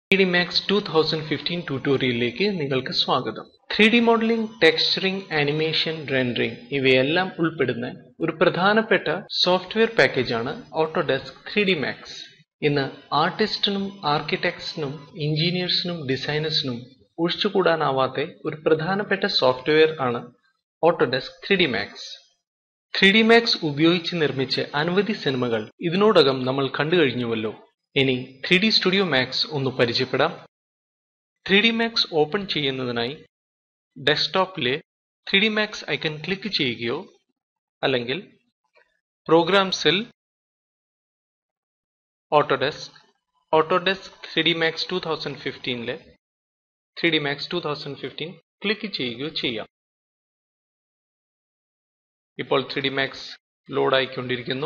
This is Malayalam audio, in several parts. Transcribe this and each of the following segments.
three D max two thousand fifteen ട്യൂട്ടോറിയലിലേക്ക് നിങ്ങൾക്ക് സ്വാഗതം three D modelling texturing animation rendering ഇവയെല്ലാം ഉൾപ്പെടുന്ന ഒരു പ്രധാനപ്പെട്ട സോഫ്റ്റ്വെയർ പാക്കേജാണ് ഓട്ടോഡെസ്ക് ത്രീ ഡി മാക്സ് ഇന്ന് ആർട്ടിസ്റ്റിനും ആർക്കിടെക്ട്സിനും എഞ്ചിനീയേഴ്സിനും ഡിസൈനേഴ്സിനും ഒഴിച്ചുകൂടാനാവാത്ത ഒരു പ്രധാനപ്പെട്ട സോഫ്റ്റ്വെയർ ആണ് Autodesk three D max three D max ഉപയോഗിച്ച് നിർമ്മിച്ച അനവധി സിനിമകൾ ഇതിനോടകം നമ്മൾ കണ്ടു കഴിഞ്ഞുവല്ലോ ഇനി ത്രീ ഡി സ്റ്റുഡിയോ മാക്സ് ഒന്ന് പരിചയപ്പെടാം ത്രീ ഡി മാക്സ് ഓപ്പൺ ചെയ്യുന്നതിനായി ഡെസ്ക്ടോപ്പിലെ three D max icon click ചെയ്യുകയോ അല്ലെങ്കിൽ പ്രോഗ്രാംസിൽ Autodesk Autodesk three D max two thousand ഫിഫ്റ്റീനിലെ three D max two thousand fifteen click ചെയ്യുകയോ ചെയ്യാം ഇപ്പോൾ ത്രീ ഡി മാക്സ് ലോഡ് ആയിക്കൊണ്ടിരിക്കുന്നു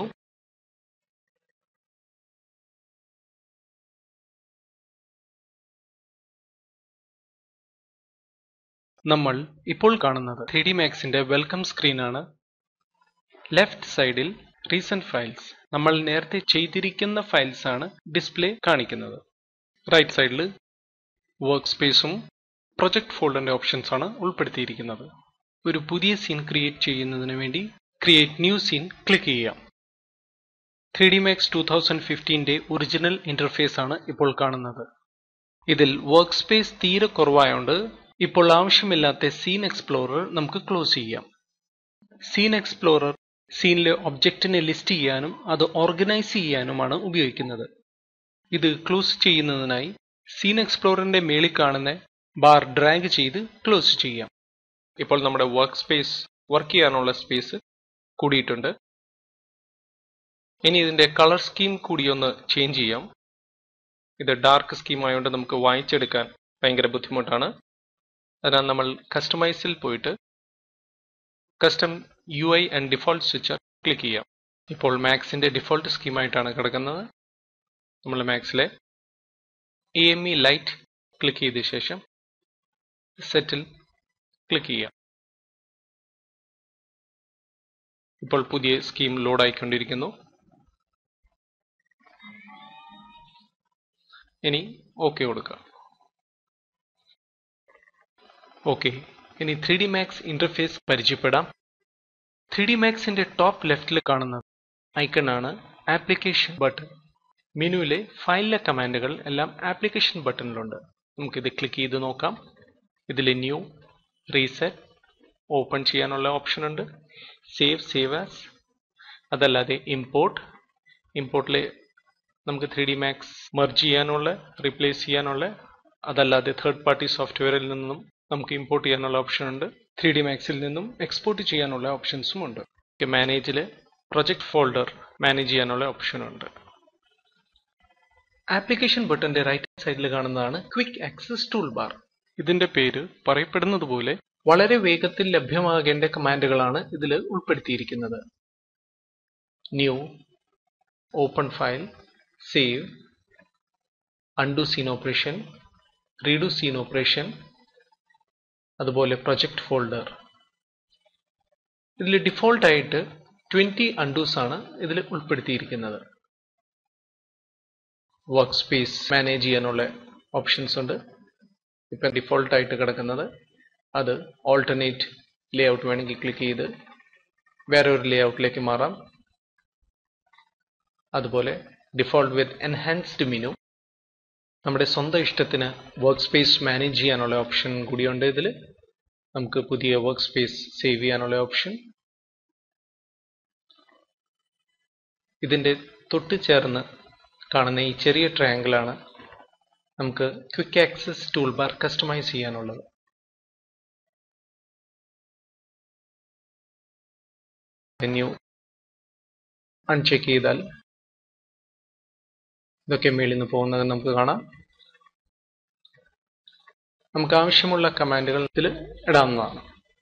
നമ്മൾ ഇപ്പോൾ കാണുന്നത് ത്രീ ഡി മാക്സിന്റെ വെൽക്കം സ്ക്രീനാണ് ലെഫ്റ്റ് സൈഡിൽ റീസെന്റ് ഫയൽസ് നമ്മൾ നേരത്തെ ചെയ്തിരിക്കുന്ന ഫയൽസ് ആണ് ഡിസ്പ്ലേ കാണിക്കുന്നത് റൈറ്റ് സൈഡിൽ വർക്ക് സ്പേസും പ്രൊജക്ട് ഫോൾഡറിന്റെ ഓപ്ഷൻസ് ആണ് ഉൾപ്പെടുത്തിയിരിക്കുന്നത് ഒരു പുതിയ സീൻ ക്രിയേറ്റ് ചെയ്യുന്നതിന് വേണ്ടി ക്രിയേറ്റ് ന്യൂ സീൻ ക്ലിക്ക് ചെയ്യാം three D max two thousand ഫിഫ്റ്റീൻ്റെ ഒറിജിനൽ ഇന്റർഫേസ് ആണ് ഇപ്പോൾ കാണുന്നത് ഇതിൽ വർക്ക് സ്പേസ് തീരെ കുറവായോണ്ട് ഇപ്പോൾ ആവശ്യമില്ലാത്ത സീൻ എക്സ്പ്ലോറർ നമുക്ക് ക്ലോസ് ചെയ്യാം സീൻ എക്സ്പ്ലോറർ സീനിലെ ഒബ്ജക്റ്റിനെ ലിസ്റ്റ് ചെയ്യാനും അത് ഓർഗനൈസ് ചെയ്യാനുമാണ് ഉപയോഗിക്കുന്നത് ഇത് ക്ലോസ് ചെയ്യുന്നതിനായി സീൻ എക്സ്പ്ലോററിന്റെ മേളിൽ കാണുന്ന ബാർ ഡ്രാഗ് ചെയ്ത് ക്ലോസ് ചെയ്യാം ഇപ്പോൾ നമ്മുടെ വർക്ക് സ്പേസ് വർക്ക് ചെയ്യാനുള്ള സ്പേസ് കൂടിയിട്ടുണ്ട് ഇനി ഇതിന്റെ കളർ സ്കീം കൂടി ഒന്ന് ചേഞ്ച് ചെയ്യാം ഇത് ഡാർക്ക് സ്കീം ആയതുകൊണ്ട് നമുക്ക് വായിച്ചെടുക്കാൻ ഭയങ്കര ബുദ്ധിമുട്ടാണ് അതിനാൽ നമ്മൾ കസ്റ്റമൈസിൽ പോയിട്ട് custom U I and default switch click ചെയ്യാം ഇപ്പോൾ മാക്സിന്റെ ഡിഫോൾട്ട് സ്കീമായിട്ടാണ് കിടക്കുന്നത് നമ്മൾ മാക്സിലെ A M E light click ചെയ്ത ശേഷം സെറ്റിൽ ക്ലിക്ക് ചെയ്യാം ഇപ്പോൾ പുതിയ സ്കീം ലോഡ് ആയിക്കൊണ്ടിരിക്കുന്നു ഇനി ഓക്കെ കൊടുക്കുക ഓക്കെ ഇനി ത്രീ ഡി മാക്സ് ഇന്റർഫേസ് പരിചയപ്പെടാം ത്രീ ഡി മാക്സിന്റെ ടോപ്പ് ലെഫ്റ്റിൽ കാണുന്നത് ഐക്കൺ ആണ് ആപ്ലിക്കേഷൻ ബട്ടൺ മെനുവിലെ ഫയലിലെ കമാൻഡുകൾ എല്ലാം ആപ്ലിക്കേഷൻ ബട്ടണിലുണ്ട് നമുക്കിത് ക്ലിക്ക് ചെയ്ത് നോക്കാം ഇതിൽ ന്യൂ റീസെറ്റ് ഓപ്പൺ ചെയ്യാനുള്ള ഓപ്ഷൻ ഉണ്ട് സേവ് സേവ് ആസ് അതല്ലാതെ ഇമ്പോർട്ട് ഇമ്പോർട്ടിലെ നമുക്ക് ത്രീ ഡി മാക്സ് മെർജ് ചെയ്യാനുള്ള റീപ്ലേസ് ചെയ്യാനുള്ള അതല്ലാതെ തേർഡ് പാർട്ടി സോഫ്റ്റ്വെയറിൽ നിന്നും നമുക്ക് ഇമ്പോർട്ട് ചെയ്യാനുള്ള ഓപ്ഷൻ ഉണ്ട് ത്രീ ഡി മാക്സിൽ നിന്നും എക്സ്പോർട്ട് ചെയ്യാനുള്ള ഓപ്ഷൻസും ഉണ്ട് മാനേജിൽ പ്രൊജക്ട് ഫോൾഡർ മാനേജ് ചെയ്യാനുള്ള ഓപ്ഷൻ ഉണ്ട് ആപ്ലിക്കേഷൻ ബട്ടന്റെ റൈറ്റ് സൈഡിൽ കാണുന്നതാണ് ക്വിക്ക് ആക്സസ് ടൂൾ ബാർ ഇതിന്റെ പേര് പറയപ്പെടുന്നത് പോലെ വളരെ വേഗത്തിൽ ലഭ്യമാകേണ്ട കമാൻഡുകളാണ് ഇതിൽ ഉൾപ്പെടുത്തിയിരിക്കുന്നത് new open file save undo scene operation redo scene operation അതുപോലെ പ്രൊജക്ട് ഫോൾഡർ ഇതിൽ ഡിഫോൾട്ട് ആയിട്ട് ട്വന്റി അൺഡൂസ് ആണ് ഇതിൽ ഉൾപ്പെടുത്തിയിരിക്കുന്നത് വർക്ക് സ്പേസ് മാനേജ് ചെയ്യാനുള്ള ഓപ്ഷൻസ് ഉണ്ട് ഇപ്പം ഡിഫോൾട്ട് ആയിട്ട് കിടക്കുന്നത് അത് ഓൾട്ടർനേറ്റ് ലേ ഔട്ട് വേണമെങ്കിൽ ക്ലിക്ക് ചെയ്ത് വേറെ ഒരു ലേ ഔട്ടിലേക്ക് മാറാം അതുപോലെ ഡിഫോൾട്ട് വിത്ത് എൻഹാൻസ്ഡ് മെനു നമ്മുടെ സ്വന്തം ഇഷ്ടത്തിന് വർക്ക് സ്പേസ് മാനേജ് ചെയ്യാനുള്ള ഓപ്ഷൻ കൂടിയുണ്ട് ഇതിൽ നമുക്ക് പുതിയ വർക്ക് സ്പേസ് സേവ് ചെയ്യാനുള്ള ഓപ്ഷൻ ഇതിൻ്റെ തൊട്ട് ചേർന്ന് കാണുന്ന ഈ ചെറിയ ട്രയാങ്കിളാണ് നമുക്ക് quick access tool bar customise ചെയ്യാനുള്ളത് മെനു അൺചെക്ക് ചെയ്താൽ ഇതൊക്കെ മേളിൽ നിന്ന് പോകുന്നത് നമുക്ക് കാണാം നമുക്ക് ആവശ്യമുള്ള കമാൻഡുകൾ ഇതിൽ ഇടാവുന്നതാണ്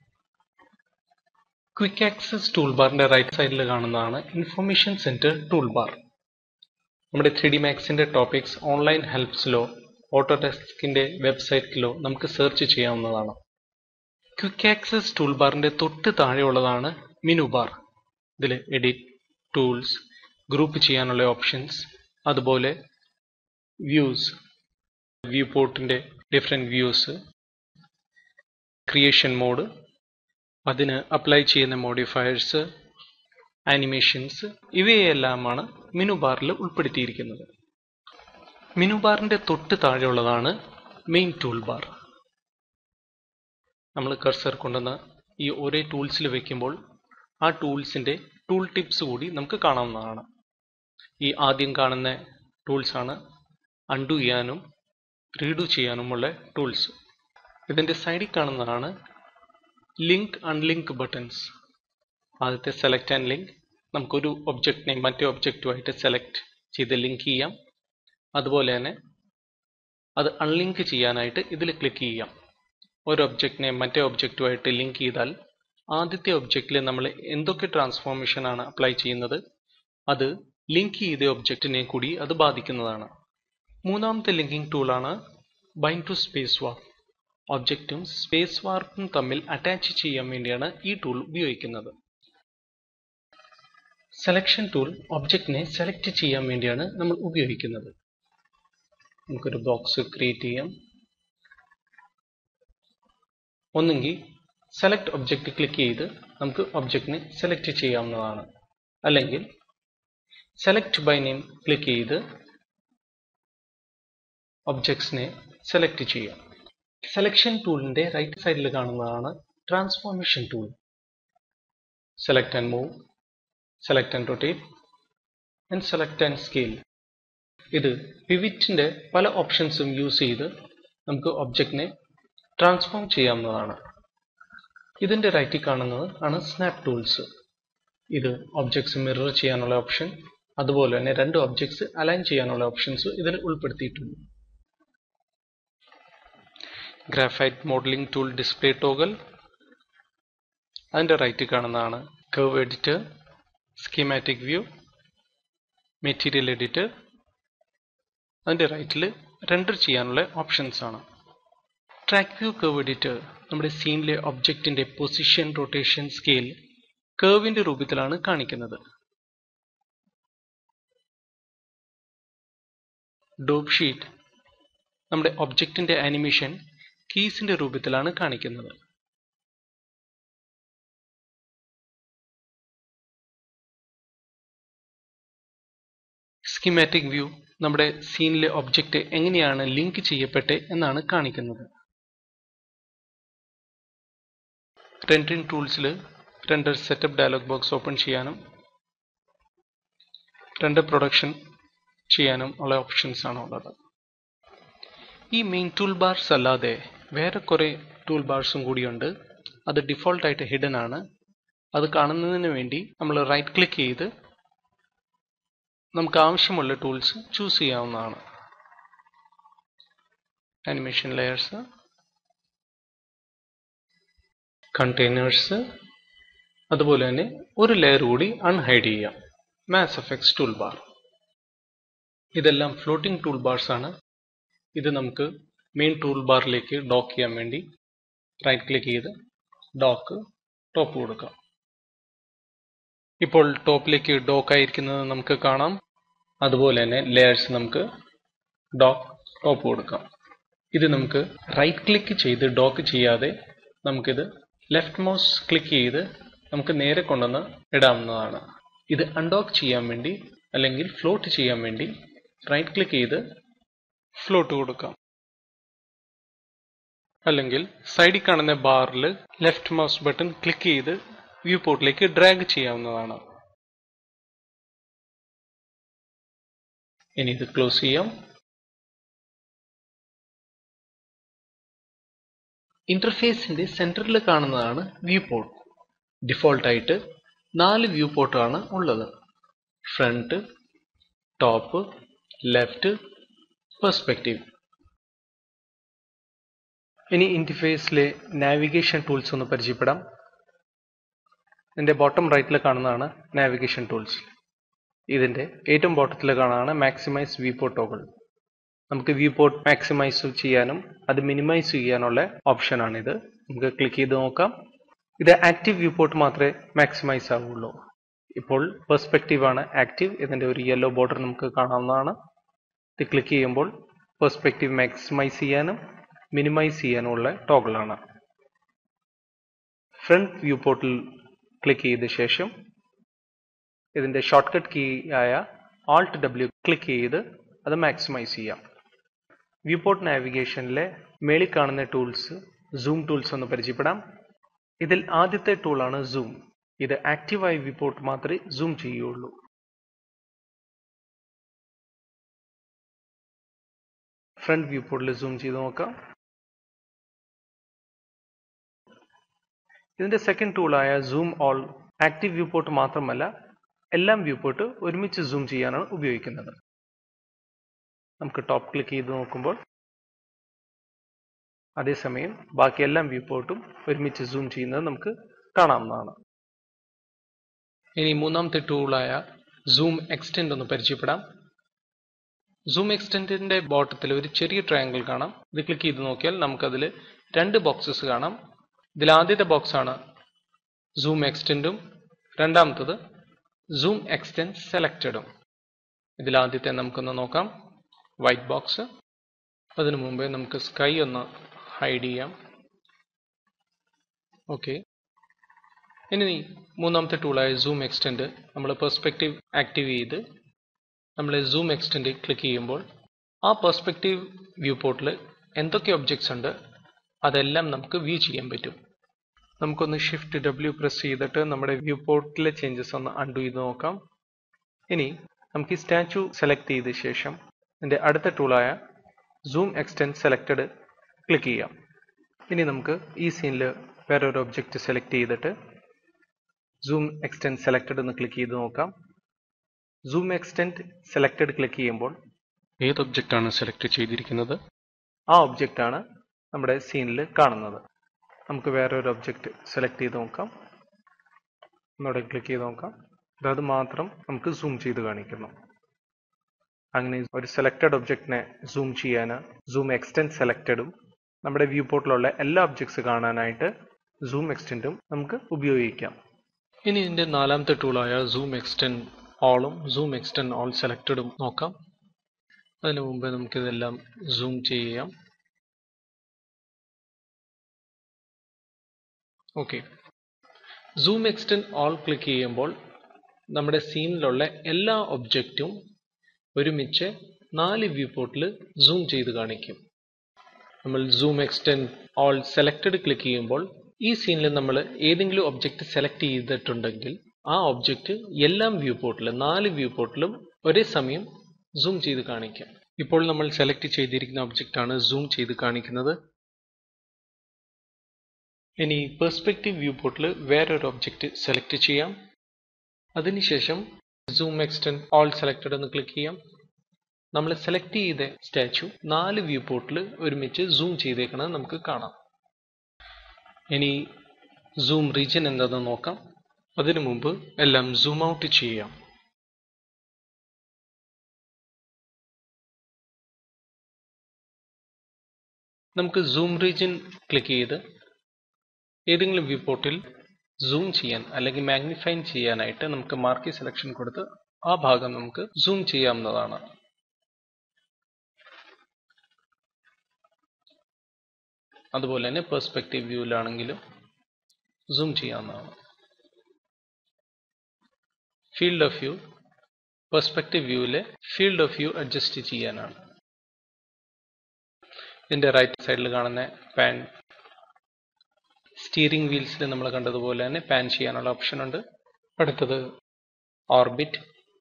ക്വിക്ക് ആക്സസ് ടൂൾ ബാറിന്റെ റൈറ്റ് സൈഡിൽ കാണുന്നതാണ് ഇൻഫർമേഷൻ സെന്റർ ടൂൾ ബാർ നമ്മുടെ ത്രീ ഡി മാക്സിന്റെ ടോപ്പിക്സ് ഓൺലൈൻ ഹെൽപ്സിലോ ഓട്ടോഡെസ്കിന്റെ വെബ്സൈറ്റിലോ നമുക്ക് സെർച്ച് ചെയ്യാവുന്നതാണ് ക്വിക്ക് ആക്സസ് ടൂൾ ബാറിന്റെ തൊട്ട് താഴെയുള്ളതാണ് മിനു ബാർ ഇതിൽ എഡിറ്റ് ടൂൾസ് ഗ്രൂപ്പ് ചെയ്യാനുള്ള ഓപ്ഷൻസ് അതുപോലെ വ്യൂസ് വ്യൂ പോർട്ടിൻ്റെ ഡിഫറെൻറ്റ് വ്യൂസ് ക്രിയേഷൻ മോഡ് അതിന് അപ്ലൈ ചെയ്യുന്ന മോഡിഫയേഴ്സ് ആനിമേഷൻസ് ഇവയെല്ലാമാണ് മെനു ബാറിൽ ഉൾപ്പെടുത്തിയിരിക്കുന്നത് മെനു ബാറിൻ്റെ തൊട്ട് താഴെയുള്ളതാണ് മെയിൻ ടൂൾ ബാർ നമ്മൾ കർസർ കൊണ്ടുവന്ന് ഈ ഒരേ ടൂൾസിൽ വെക്കുമ്പോൾ ആ ടൂൾസിൻ്റെ ടൂൾ ടിപ്സ് കൂടി നമുക്ക് കാണാവുന്നതാണ് ഈ ആദ്യം കാണുന്ന ടൂൾസാണ് അൺഡു ചെയ്യാനും റീഡു ചെയ്യാനുമുള്ള ടൂൾസ് ഇതിൻ്റെ സൈഡിൽ കാണുന്നതാണ് ലിങ്ക് അൺലിങ്ക് ബട്ടൺസ് ആദ്യത്തെ സെലക്ട് ആൻഡ് ലിങ്ക് നമുക്കൊരു ഒബ്ജക്റ്റിനെ മറ്റേ ഒബ്ജക്റ്റുമായിട്ട് സെലക്ട് ചെയ്ത് ലിങ്ക് ചെയ്യാം അതുപോലെ തന്നെ അത് അൺലിങ്ക് ചെയ്യാനായിട്ട് ഇതിൽ ക്ലിക്ക് ചെയ്യാം ഒരു ഒബ്ജക്റ്റിനെ മറ്റേ ഒബ്ജക്റ്റുമായിട്ട് ലിങ്ക് ചെയ്താൽ ആദ്യത്തെ ഒബ്ജക്റ്റിൽ നമ്മൾ എന്തൊക്കെ ട്രാൻസ്ഫോർമേഷൻ ആണ് അപ്ലൈ ചെയ്യുന്നത് അത് ലിങ്ക് ചെയ്ത ഒബ്ജക്റ്റിനെ കൂടി അത് ബാധിക്കുന്നതാണ് മൂന്നാമത്തെ ലിങ്കിങ് ടൂളാണ് ബൈൻഡ് ടു സ്പേസ് വാർക്ക് ഒബ്ജക്റ്റും സ്പേസ് വാർക്കും തമ്മിൽ അറ്റാച്ച് ചെയ്യാൻ വേണ്ടിയാണ് ഈ ടൂൾ ഉപയോഗിക്കുന്നത് സെലക്ഷൻ ടൂൾ ഒബ്ജക്റ്റിനെ സെലക്ട് ചെയ്യാൻ വേണ്ടിയാണ് നമ്മൾ ഉപയോഗിക്കുന്നത് നമുക്കൊരു ബോക്സ് ക്രിയേറ്റ് ചെയ്യാം ഒന്നെങ്കിൽ സെലക്ട് ഒബ്ജക്റ്റ് ക്ലിക്ക് ചെയ്ത് നമുക്ക് ഒബ്ജക്റ്റിനെ സെലക്ട് ചെയ്യാവുന്നതാണ് അല്ലെങ്കിൽ സെലക്ട് ബൈ നെയിം ക്ലിക്ക് ചെയ്ത് ഒബ്ജക്ട്സിനെ സെലക്ട് ചെയ്യാം സെലക്ഷൻ ടൂളിന്റെ റൈറ്റ് സൈഡിൽ കാണുന്നതാണ് transformation tool select and move select and rotate and select and scale ഇത് പിവിറ്റിന്റെ പല ഓപ്ഷൻസും യൂസ് ചെയ്ത് നമുക്ക് ഒബ്ജക്റ്റിനെ ട്രാൻസ്ഫോം ചെയ്യാവുന്നതാണ് ഇതിന്റെ റൈറ്റിൽ കാണുന്നത് ആണ് സ്നാപ്പ് ടൂൾസ് ഇത് ഒബ്ജക്ട്സ് മിറർ ചെയ്യാനുള്ള ഓപ്ഷൻ അതുപോലെ തന്നെ രണ്ട് ഒബ്ജക്ട്സ് അലൈൻ ചെയ്യാനുള്ള ഓപ്ഷൻസ് ഇതിൽ ഉൾപ്പെടുത്തിയിട്ടുണ്ട് graphite modelling tool display toggle അതിൻ്റെ റൈറ്റിൽ കാണുന്നതാണ് curve editor schematic view material editor അതിൻ്റെ റൈറ്റിൽ റെൻഡർ ചെയ്യാനുള്ള ഓപ്ഷൻസ് ആണ് ട്രാക്ക് വ്യൂ കർവ് എഡിറ്റർ നമ്മുടെ സീനിലെ ഒബ്ജക്റ്റിന്റെ പൊസിഷൻ റൊട്ടേഷൻ സ്കെയിൽ കർവിന്റെ രൂപത്തിലാണ് കാണിക്കുന്നത് ഡോപ്പ് ഷീറ്റ് നമ്മുടെ ഒബ്ജക്റ്റിന്റെ ആനിമേഷൻ കീസിന്റെ രൂപത്തിലാണ് കാണിക്കുന്നത് സ്കിമാറ്റിക് വ്യൂ നമ്മുടെ സീനിലെ ഒബ്ജക്റ്റ് എങ്ങനെയാണ് ലിങ്ക് ചെയ്യപ്പെട്ടെ എന്നാണ് കാണിക്കുന്നത് റെൻഡറിംഗ് ടൂൾസിൽ render setup dialog box open ചെയ്യാനും റെൻഡർ പ്രൊഡക്ഷൻ ചെയ്യാനും ഉള്ള ഓപ്ഷൻസ് ആണ് ഉള്ളത് ഈ മെയിൻ ടൂൾ ബാർസ് അല്ലാതെ വേറെ കുറേ ടൂൾ ബാർസും കൂടിയുണ്ട് അത് ഡിഫോൾട്ട് ആയിട്ട് ഹിഡൻ ആണ് അത് കാണുന്നതിന് വേണ്ടി നമ്മൾ റൈറ്റ് ക്ലിക്ക് ചെയ്ത് നമുക്ക് ആവശ്യമുള്ള ടൂൾസ് ചൂസ് ചെയ്യാവുന്നതാണ് ആനിമേഷൻ ലെയേഴ്സ് കണ്ടെയ്നേഴ്സ് അതുപോലെ തന്നെ ഒരു ലെയർ കൂടി അൺഹൈഡ് ചെയ്യാം മാസ് എഫക്ട്സ് ടൂൾ ബാർ ഇതെല്ലാം ഫ്ലോട്ടിംഗ് ടൂൾ ബാർസ് ആണ് ഇത് നമുക്ക് മെയിൻ ടൂൾ ബാറിലേക്ക് ഡോക്ക് ചെയ്യാൻ വേണ്ടി റൈറ്റ് ക്ലിക്ക് ചെയ്ത് ഡോക്ക് ടോപ്പ് കൊടുക്കാം ഇപ്പോൾ ടോപ്പിലേക്ക് ഡോക്ക് ആയിരിക്കുന്നത് നമുക്ക് കാണാം അതുപോലെ തന്നെ ലെയേഴ്സ് നമുക്ക് ഡോക്ക് ടോപ്പ് കൊടുക്കാം ഇത് നമുക്ക് റൈറ്റ് ക്ലിക്ക് ചെയ്ത് ഡോക്ക് ചെയ്യാതെ നമുക്കിത് ലെഫ്റ്റ് മൗസ് ക്ലിക്ക് ചെയ്ത് നമുക്ക് നേരെ കൊണ്ടുവന്ന് ഇടാവുന്നതാണ് ഇത് അൺഡോക്ക് ചെയ്യാൻ വേണ്ടി അല്ലെങ്കിൽ ഫ്ലോട്ട് ചെയ്യാൻ വേണ്ടി റൈറ്റ് ക്ലിക്ക് ചെയ്ത് ഫ്ലോട്ട് കൊടുക്കാം അല്ലെങ്കിൽ സൈഡിൽ കാണുന്ന ബാറിൽ ലെഫ്റ്റ് മൗസ് ബട്ടൺ ക്ലിക്ക് ചെയ്ത് വ്യൂ പോർട്ടിലേക്ക് ഡ്രാഗ് ചെയ്യാവുന്നതാണ് ഇനി ഇത് ക്ലോസ് ചെയ്യാം ഇന്റർഫേസിന്റെ സെന്ററിൽ കാണുന്നതാണ് വ്യൂ പോർട്ട് ഡിഫോൾട്ട് ആയിട്ട് നാല് വ്യൂ പോർട്ടാണ് ഉള്ളത് ഫ്രണ്ട് ടോപ്പ് ലെഫ്റ്റ് പെർസ്പെക്റ്റീവ് ഇനി ഇന്റർഫേസിലെ നാവിഗേഷൻ ടൂൾസ് ഒന്ന് പരിചയപ്പെടാം ഇതിന്റെ ബോട്ടം റൈറ്റിൽ കാണുന്നതാണ് നാവിഗേഷൻ ടൂൾസ് ഇതിന്റെ ഏറ്റവും ബോട്ടത്തിൽ കാണുന്നതാണ് മാക്സിമൈസ് വ്യൂ പോർട്ട് ടോഗിൾ നമുക്ക് വ്യൂ പോർട്ട് മാക്സിമൈസ് ചെയ്യാനും അത് മിനിമൈസ് ചെയ്യാനുള്ള ഓപ്ഷനാണ് ഇത് നമുക്ക് ക്ലിക്ക് ചെയ്ത് നോക്കാം ഇത് ആക്റ്റീവ് വ്യൂ പോർട്ട് മാത്രമേ മാക്സിമൈസ് ആവുള്ളൂ ഇപ്പോൾ പെർസ്പെക്റ്റീവ് ആണ് ആക്റ്റീവ് ഇതിന്റെ ഒരു യെല്ലോ ബോർഡർ നമുക്ക് കാണാവുന്നതാണ് ഇത് ക്ലിക്ക് ചെയ്യുമ്പോൾ പെർസ്പെക്റ്റീവ് മാക്സിമൈസ് ചെയ്യാനും മിനിമൈസ് ചെയ്യാനുമുള്ള ടോഗിളാണ് ഫ്രണ്ട് വ്യൂ പോർട്ടിൽ ക്ലിക്ക് ചെയ്ത ശേഷം ഇതിൻ്റെ ഷോർട്ട് കട്ട് കീ ആയ ആൾട്ട് ഡബ്ല്യു ക്ലിക്ക് ചെയ്ത് അത് മാക്സിമൈസ് ചെയ്യാം വ്യൂ പോർട്ട് നാവിഗേഷനിലെ മേളിൽ കാണുന്ന ടൂൾസ് സൂം ടൂൾസ് ഒന്ന് പരിചയപ്പെടാം ഇതിൽ ആദ്യത്തെ ടൂളാണ് സൂം ഇത് ആക്റ്റീവായ വ്യൂ പോർട്ട് മാത്രമേ സൂം ചെയ്യുള്ളൂ ഫ്രണ്ട് വ്യൂ പോർട്ടിൽ സൂം ചെയ്ത് നോക്കാം ഇതിന്റെ സെക്കൻഡ് ടൂളായ zoom all active view port മാത്രമല്ല എല്ലാം വ്യൂ പോർട്ട് ഒരുമിച്ച് സൂം ചെയ്യാനാണ് ഉപയോഗിക്കുന്നത് നമുക്ക് ടോപ്പ് ക്ലിക്ക് ചെയ്ത് നോക്കുമ്പോൾ അതേസമയം ബാക്കി എല്ലാം വ്യൂ പോർട്ടും ഒരുമിച്ച് സൂം ചെയ്യുന്നത് നമുക്ക് കാണാവുന്നതാണ് ഇനി മൂന്നാമത്തെ ടൂളായ സൂം എക്സ്റ്റെൻഡ് ഒന്ന് പരിചയപ്പെടാം സൂം എക്സ്റ്റെൻഡിന്റെ ബോട്ടത്തിൽ ഒരു ചെറിയ ട്രയാങ്കിൾ കാണാം ഇത് ക്ലിക്ക് ചെയ്ത് നോക്കിയാൽ നമുക്കതിൽ രണ്ട് ബോക്സസ് കാണാം ഇതിൽ ആദ്യത്തെ ബോക്സ് ആണ് സൂം എക്സ്റ്റെൻഡും രണ്ടാമത്തത് സൂം എക്സ്റ്റെൻഡ് സെലക്റ്റഡും ഇതിൽ ആദ്യത്തെ നമുക്കൊന്ന് നോക്കാം വൈറ്റ് ബോക്സ് അതിനു മുമ്പേ നമുക്ക് സ്കൈ ഒന്ന് ഹൈഡ് ചെയ്യാം ഓക്കെ ഇനി മൂന്നാമത്തെ ടൂളായ സൂം എക്സ്റ്റെൻഡ് നമ്മൾ പെർസ്പെക്റ്റീവ് ആക്റ്റീവ് ചെയ്ത് നമ്മൾ സൂം എക്സ്റ്റെൻഡ് ക്ലിക്ക് ചെയ്യുമ്പോൾ ആ പെർസ്പെക്റ്റീവ് വ്യൂ പോർട്ടിൽ എന്തൊക്കെ ഒബ്ജക്ട്സ് ഉണ്ട് അതെല്ലാം നമുക്ക് വ്യൂ ചെയ്യാൻ പറ്റും നമുക്കൊന്ന് ഷിഫ്റ്റ് ഡബ്ല്യു പ്രസ് ചെയ്തിട്ട് നമ്മുടെ വ്യൂ പോർട്ടിലെ ചേഞ്ചസ് ഒന്ന് അൺഡു ചെയ്ത് നോക്കാം ഇനി നമുക്ക് ഈ സ്റ്റാച്ചു സെലക്ട് ചെയ്ത ശേഷം ഇതിൻ്റെ അടുത്ത ടൂളായ സൂം എക്സ്റ്റെൻഡ് സെലക്റ്റഡ് ക്ലിക്ക് ചെയ്യാം ഇനി നമുക്ക് ഈ സീനിൽ വേറൊരു ഒബ്ജക്റ്റ് സെലക്ട് ചെയ്തിട്ട് സൂം എക്സ്റ്റെൻഡ് സെലക്റ്റഡ് എന്ന് ക്ലിക്ക് ചെയ്ത് നോക്കാം സൂം എക്സ്റ്റെൻഡ് സെലക്റ്റഡ് ക്ലിക്ക് ചെയ്യുമ്പോൾ ഏത് ഒബ്ജക്റ്റ് ആണ് സെലക്ട് ചെയ്തിരിക്കുന്നത് ആ ഒബ്ജക്റ്റ് ആണ് നമ്മുടെ സീനിൽ കാണുന്നത് നമുക്ക് വേറെ ഒരു ഒബ്ജക്റ്റ് സെലക്ട് ചെയ്ത് നോക്കാം ഒന്നുകൂടെ ക്ലിക്ക് ചെയ്ത് നോക്കാം അത് മാത്രം നമുക്ക് സൂം ചെയ്ത് കാണിക്കുന്നു അങ്ങനെ ഒരു സെലക്റ്റഡ് ഒബ്ജക്റ്റിനെ സൂം ചെയ്യാൻ സൂം എക്സ്റ്റെൻഡ് സെലക്റ്റഡും നമ്മുടെ വ്യൂ പോർട്ടിലുള്ള എല്ലാ ഒബ്ജക്ട്സ് കാണാനായിട്ട് സൂം എക്സ്റ്റെൻഡും നമുക്ക് ഉപയോഗിക്കാം ഇനി ഇതിന്റെ നാലാമത്തെ ടൂളായ സൂം എക്സ്റ്റെൻഡ് ഓളും സൂം എക്സ്റ്റെൻഡ് ഓൾ സെലക്റ്റഡും നോക്കാം അതിനു മുമ്പ് നമുക്കിതെല്ലാം സൂം ചെയ്യാം okay zoom extend all click ചെയ്യുമ്പോൾ നമ്മുടെ സീനിലുള്ള എല്ലാ ഒബ്ജക്റ്റും ഒരുമിച്ച് നാല് വ്യൂ പോർട്ടിൽ സൂം ചെയ്ത് കാണിക്കും നമ്മൾ zoom extend all selected click ചെയ്യുമ്പോൾ ഈ സീനിൽ നമ്മൾ ഏതെങ്കിലും ഒബ്ജക്റ്റ് സെലക്ട് ചെയ്തിട്ടുണ്ടെങ്കിൽ ആ ഒബ്ജക്റ്റ് എല്ലാം വ്യൂ പോർട്ടിലും നാല് വ്യൂ പോർട്ടിലും ഒരേ സമയം സൂം ചെയ്ത് കാണിക്കാം ഇപ്പോൾ നമ്മൾ സെലക്ട് ചെയ്തിരിക്കുന്ന ഒബ്ജക്റ്റ് ആണ് സൂം ചെയ്ത് കാണിക്കുന്നത് ഇനി പെർസ്പെക്റ്റീവ് വ്യൂ പോർട്ടിൽ വേറൊരു ഒബ്ജക്റ്റ് സെലക്ട് ചെയ്യാം അതിനുശേഷം സൂം എക്സ്റ്റെൻഡ് ഓൾ സെലക്റ്റഡ് എന്ന് ക്ലിക്ക് ചെയ്യാം നമ്മൾ സെലക്ട് ചെയ്ത സ്റ്റാച്ചു നാല് വ്യൂ പോർട്ടിൽ ഒരുമിച്ച് സൂം ചെയ്തേക്കണത് നമുക്ക് കാണാം ഇനി സൂം റീജിയൻ എന്താണെന്ന് നോക്കാം അതിനു മുമ്പ് എല്ലാം സൂം ഔട്ട് ചെയ്യാം നമുക്ക് സൂം റീജിയൻ ക്ലിക്ക് ചെയ്ത് ഏതെങ്കിലും വ്യൂ പോർട്ടിൽ സൂം ചെയ്യാൻ അല്ലെങ്കിൽ മാഗ്നിഫൈ ചെയ്യാനായിട്ട് നമുക്ക് മാർക്കി സെലക്ഷൻ കൊടുത്ത് ആ ഭാഗം നമുക്ക് സൂം ചെയ്യാവുന്നതാണ് അതുപോലെ തന്നെ പെർസ്പെക്റ്റീവ് വ്യൂവിലാണെങ്കിലും സൂം ചെയ്യാവുന്നതാണ് ഫീൽഡ് ഓഫ് വ്യൂ പെർസ്പെക്റ്റീവ് വ്യൂവിലെ ഫീൽഡ് ഓഫ് വ്യൂ അഡ്ജസ്റ്റ് ചെയ്യാനാണ് ഇതിന്റെ റൈറ്റ് സൈഡിൽ കാണുന്ന പാൻ സ്റ്റിയറിംഗ് വീൽസിൽ നമ്മൾ കണ്ടതുപോലെ തന്നെ പാൻ ചെയ്യാനുള്ള ഓപ്ഷൻ ഉണ്ട് അടുത്തത് ഓർബിറ്റ്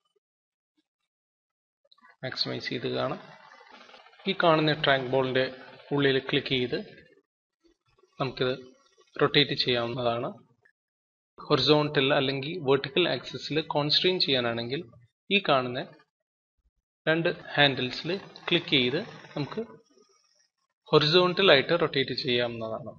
മാക്സിമൈസ് ചെയ്ത് കാണാം ഈ കാണുന്ന ട്രാങ്ക് ബോളിന്റെ ഉള്ളിൽ ക്ലിക്ക് ചെയ്ത് നമുക്കിത് റൊട്ടേറ്റ് ചെയ്യാവുന്നതാണ് ഹൊറിസോണ്ടൽ അല്ലെങ്കിൽ വെർട്ടിക്കൽ ആക്സിസിൽ കോൺസ്ട്രെയിൻ ചെയ്യാനാണെങ്കിൽ ഈ കാണുന്ന രണ്ട് ഹാൻഡിൽസിൽ ക്ലിക്ക് ചെയ്ത് നമുക്ക് ഹൊറിസോണ്ടൽ ആയിട്ട് റൊട്ടേറ്റ് ചെയ്യാവുന്നതാണ്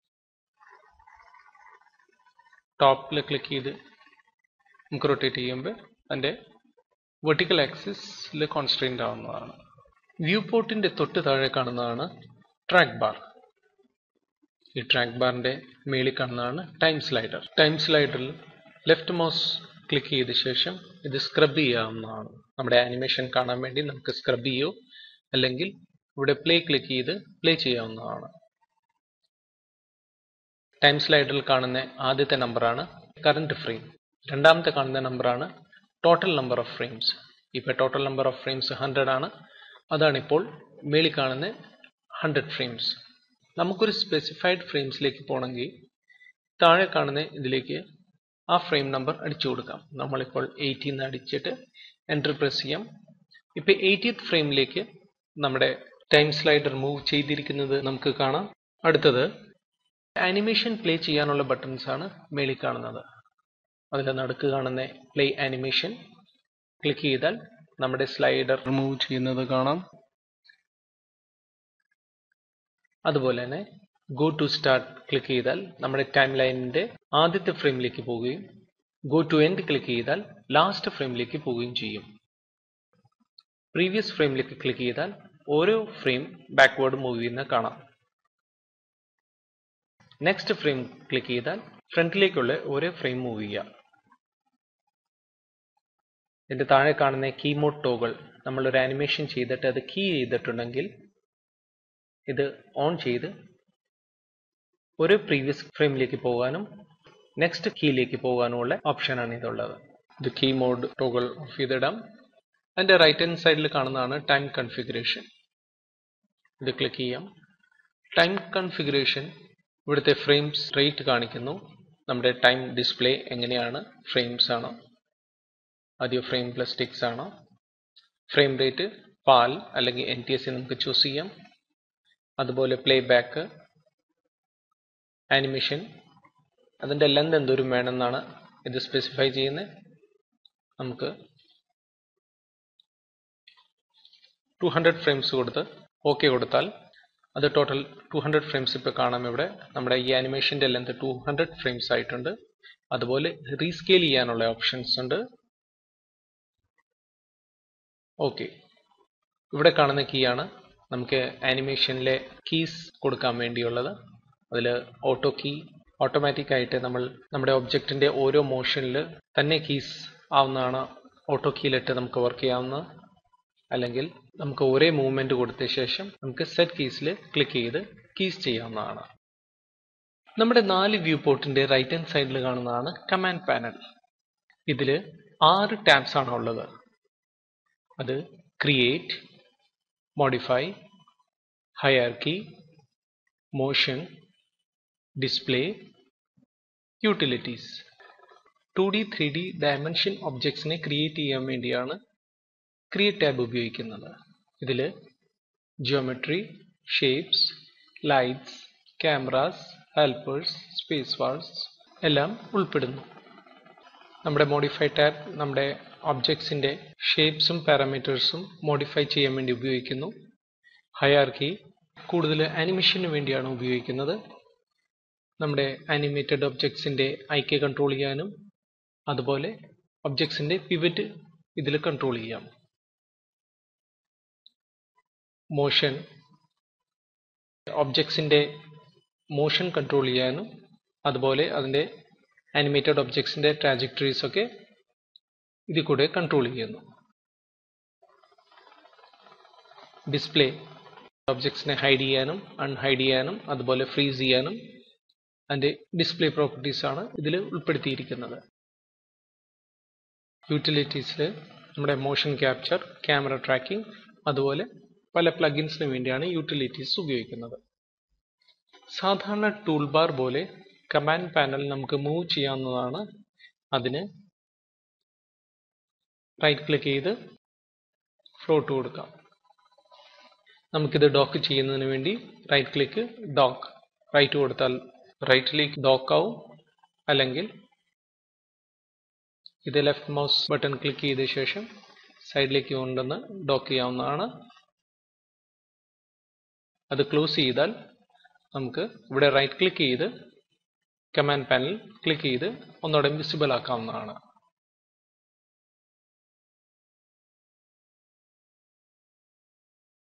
ടോപ്പിൽ ക്ലിക്ക് ചെയ്ത് നമുക്ക് റൊട്ടേറ്റ് ചെയ്യുമ്പോൾ അതിൻ്റെ വെർട്ടിക്കൽ ആക്സിസിൽ കോൺസ്ട്രെയിൻ്റ് ആവുന്നതാണ് വ്യൂ പോർട്ടിൻ്റെ തൊട്ട് താഴെ കാണുന്നതാണ് ട്രാക്ക് ബാർ ഈ ട്രാക്ക് ബാറിൻ്റെ മേളിൽ കാണുന്നതാണ് ടൈം സ്ലൈഡർ ടൈം സ്ലൈഡറിൽ ലെഫ്റ്റ് മൗസ് ക്ലിക്ക് ചെയ്ത ശേഷം ഇത് സ്ക്രബ് ചെയ്യാവുന്നതാണ് നമ്മുടെ ആനിമേഷൻ കാണാൻ വേണ്ടി നമുക്ക് സ്ക്രബ് ചെയ്യോ അല്ലെങ്കിൽ ഇവിടെ പ്ലേ ക്ലിക്ക് ചെയ്ത് പ്ലേ ചെയ്യാവുന്നതാണ് ടൈം സ്ലൈഡറിൽ കാണുന്ന ആദ്യത്തെ നമ്പറാണ് കറണ്ട് ഫ്രെയിം രണ്ടാമത്തെ കാണുന്ന നമ്പറാണ് ടോട്ടൽ നമ്പർ ഓഫ് ഫ്രെയിംസ് ഇപ്പോൾ total number of frames hundred ആണ് അതാണ് ഇപ്പോൾ മേളിൽ കാണുന്ന ഹൺഡ്രഡ് ഫ്രെയിംസ് നമുക്കൊരു സ്പെസിഫൈഡ് ഫ്രെയിംസിലേക്ക് പോകണമെങ്കിൽ താഴെ കാണുന്ന ഇതിലേക്ക് ആ ഫ്രെയിം നമ്പർ അടിച്ചു കൊടുക്കാം നമ്മളിപ്പോൾ എയ്റ്റി എന്ന് അടിച്ചിട്ട് എൻ്റർ പ്രസ് ചെയ്യാം ഇപ്പോൾ എയ്റ്റീത്ത് ഫ്രെയിമിലേക്ക് നമ്മുടെ ടൈം സ്ലൈഡർ മൂവ് ചെയ്തിരിക്കുന്നത് നമുക്ക് കാണാം അടുത്തത് ആനിമേഷൻ പ്ലേ ചെയ്യാനുള്ള ബട്ടൺസ് ആണ് മേളിൽ കാണുന്നത് അതിൽ നടുക്ക് കാണുന്ന പ്ലേ ആനിമേഷൻ ക്ലിക്ക് ചെയ്താൽ നമ്മുടെ സ്ലൈഡർ മൂവ് ചെയ്യുന്നത് കാണാം അതുപോലെ തന്നെ ഗോ ടു സ്റ്റാർട്ട് ക്ലിക്ക് ചെയ്താൽ നമ്മുടെ ടൈം ലൈനിന്റെ ആദ്യത്തെ ഫ്രെയിമിലേക്ക് പോവുകയും ഗോ ടു എൻഡ് ക്ലിക്ക് ചെയ്താൽ ലാസ്റ്റ് ഫ്രെയിമിലേക്ക് പോവുകയും ചെയ്യും പ്രീവിയസ് ഫ്രെയിമിലേക്ക് ക്ലിക്ക് ചെയ്താൽ ഓരോ ഫ്രെയിം ബാക്ക്വേർഡ് മൂവ് ചെയ്യുന്ന കാണാം നെക്സ്റ്റ് ഫ്രെയിം ക്ലിക്ക് ചെയ്താൽ ഫ്രണ്ടിലേക്കുള്ള ഓരോ ഫ്രെയിം മൂവ് ചെയ്യാം ഇതിന്റെ താഴെ കാണുന്ന കീമോഡ് ടോകൾ നമ്മൾ ഒരു ആനിമേഷൻ ചെയ്തിട്ട് അത് കീ ചെയ്തിട്ടുണ്ടെങ്കിൽ ഇത് ഓൺ ചെയ്ത് ഒരു പ്രീവിയസ് ഫ്രെയിമിലേക്ക് പോകാനും നെക്സ്റ്റ് കീയിലേക്ക് പോകാനുമുള്ള ഓപ്ഷനാണ് ഇതുള്ളത് ഇത് കീ മോഡ് ടോകൾ ഓഫ് ചെയ്തിടാം അതിന്റെ റൈറ്റ് ഹാൻഡ് സൈഡിൽ കാണുന്നതാണ് ടൈം കൺഫിഗറേഷൻ ഇത് ക്ലിക്ക് ചെയ്യാം ടൈം കൺഫിഗറേഷൻ ഇവിടുത്തെ ഫ്രെയിംസ് റേറ്റ് കാണിക്കുന്നു നമ്മുടെ ടൈം ഡിസ്പ്ലേ എങ്ങനെയാണ് ഫ്രെയിംസ് ആണോ ആദ്യം ഫ്രെയിം പ്ലസ് ടിക്സ് ആണോ ഫ്രെയിം റേറ്റ് പാൽ അല്ലെങ്കിൽ എൻ ടി എസ് നമുക്ക് ചൂസ് ചെയ്യാം അതുപോലെ പ്ലേ ബാക്ക് ആനിമേഷൻ അതിൻ്റെ ലെന്ത് എന്തോരം വേണമെന്നാണ് ഇത് സ്പെസിഫൈ ചെയ്യുന്നത് നമുക്ക് ടു ഹൺഡ്രഡ് ഫ്രെയിംസ് കൊടുത്ത് ഓക്കെ കൊടുത്താൽ അത് ടോട്ടൽ ടു ഹൺഡ്രഡ് ഫ്രെയിംസ് ഇപ്പോൾ കാണാം ഇവിടെ നമ്മുടെ ഈ ആനിമേഷൻ്റെ ലെന്ത് ടു ഹൺഡ്രഡ് ഫ്രെയിംസ് ആയിട്ടുണ്ട് അതുപോലെ റീസ്കെയിൽ ചെയ്യാനുള്ള ഓപ്ഷൻസ് ഉണ്ട് ഓക്കെ ഇവിടെ കാണുന്ന കീ ആണ് നമുക്ക് ആനിമേഷനിലെ കീസ് കൊടുക്കാൻ വേണ്ടിയുള്ളത് അതിൽ ഓട്ടോ കീ ഓട്ടോമാറ്റിക് ആയിട്ട് നമ്മൾ നമ്മുടെ ഒബ്ജക്റ്റിന്റെ ഓരോ മോഷനിൽ തന്നെ കീസ് ആവുന്നതാണ് ഓട്ടോ കീയിലിട്ട് നമുക്ക് വർക്ക് ചെയ്യാവുന്നത് അല്ലെങ്കിൽ നമുക്ക് ഒരേ മൂവ്മെന്റ് കൊടുത്ത ശേഷം നമുക്ക് സെറ്റ് കീസിൽ ക്ലിക്ക് ചെയ്ത് കീസ് ചെയ്യാവുന്നതാണ് നമ്മുടെ നാല് വ്യൂ പോർട്ടിന്റെ റൈറ്റ് ഹാൻഡ് സൈഡിൽ കാണുന്നതാണ് കമാൻഡ് പാനൽ ഇതിൽ ആറ് ടാബ്സ് ആണ് ഉള്ളത് അത് create modify hierarchy motion display utilities two D three D dimension ഒബ്ജക്ട്സിനെ ക്രിയേറ്റ് ചെയ്യാൻ വേണ്ടിയാണ് ക്രിയേറ്റ് ടാബ് ഉപയോഗിക്കുന്നത് ഇതിൽ geometry shapes lights cameras helpers space warps എല്ലാം ഉൾപ്പെടുന്നു നമ്മുടെ മോഡിഫൈ ടാബ് നമ്മുടെ ഒബ്ജക്ട്സിന്റെ ഷേപ്സും പാരാമീറ്റേഴ്സും മോഡിഫൈ ചെയ്യാൻ വേണ്ടി ഉപയോഗിക്കുന്നു ഹയാർക്കി കൂടുതൽ ആനിമേഷന് വേണ്ടിയാണ് ഉപയോഗിക്കുന്നത് നമ്മുടെ ആനിമേറ്റഡ് ഒബ്ജക്ട്സിന്റെ ഐക്യ കൺട്രോൾ ചെയ്യാനും അതുപോലെ ഒബ്ജക്ട്സിന്റെ പിവറ്റ് ഇതിൽ കൺട്രോൾ ചെയ്യാം മോഷൻ ഒബ്ജക്ട്സിന്റെ മോഷൻ കൺട്രോൾ ചെയ്യാനും അതുപോലെ അതിന്റെ ആനിമേറ്റഡ് ഒബ്ജക്ട്സിന്റെ ട്രാജക്ടറീസ് ഒക്കെ ഇതിൽ കൂടെ കൺട്രോൾ ചെയ്യുന്നു ഡിസ്പ്ലേ ഒബ്ജക്ട്സിനെ ഹൈഡ് ചെയ്യാനും അൺഹൈഡ് ചെയ്യാനും അതുപോലെ ഫ്രീസ് ചെയ്യാനും അതിന്റെ ഡിസ്പ്ലേ പ്രോപ്പർട്ടീസ് ആണ് ഇതിൽ ഉൾപ്പെടുത്തിയിരിക്കുന്നത് യൂട്ടിലിറ്റീസിൽ നമ്മുടെ മോഷൻ ക്യാപ്ചർ ക്യാമറ ട്രാക്കിംഗ് അതുപോലെ പല പ്ലഗിൻസിന് വേണ്ടിയാണ് യൂട്ടിലിറ്റീസ് ഉപയോഗിക്കുന്നത് സാധാരണ ടൂൾ ബാർ പോലെ കമാൻഡ് പാനൽ നമുക്ക് മൂവ് ചെയ്യാവുന്നതാണ് അതിന് റൈറ്റ് ക്ലിക്ക് ചെയ്ത് ഫ്ലോട്ട് കൊടുക്കാം നമുക്കിത് ഡോക്ക് ചെയ്യുന്നതിന് വേണ്ടി റൈറ്റ് ക്ലിക്ക് ഡോക്ക് റൈറ്റ് കൊടുത്താൽ റൈറ്റിലേക്ക് ഡോക്ക് ആവും അല്ലെങ്കിൽ ഇത് ലെഫ്റ്റ് മൗസ് ബട്ടൺ ക്ലിക്ക് ചെയ്ത ശേഷം സൈഡിലേക്ക് കൊണ്ടുവന്ന് ഡോക്ക് ചെയ്യാവുന്നതാണ് അത് ക്ലോസ് ചെയ്താൽ നമുക്ക് ഇവിടെ റൈറ്റ് ക്ലിക്ക് ചെയ്ത് കമാൻഡ് പാനൽ ക്ലിക്ക് ചെയ്ത് ഒന്നുകൂടെ വിസിബിൾ ആക്കാവുന്നതാണ്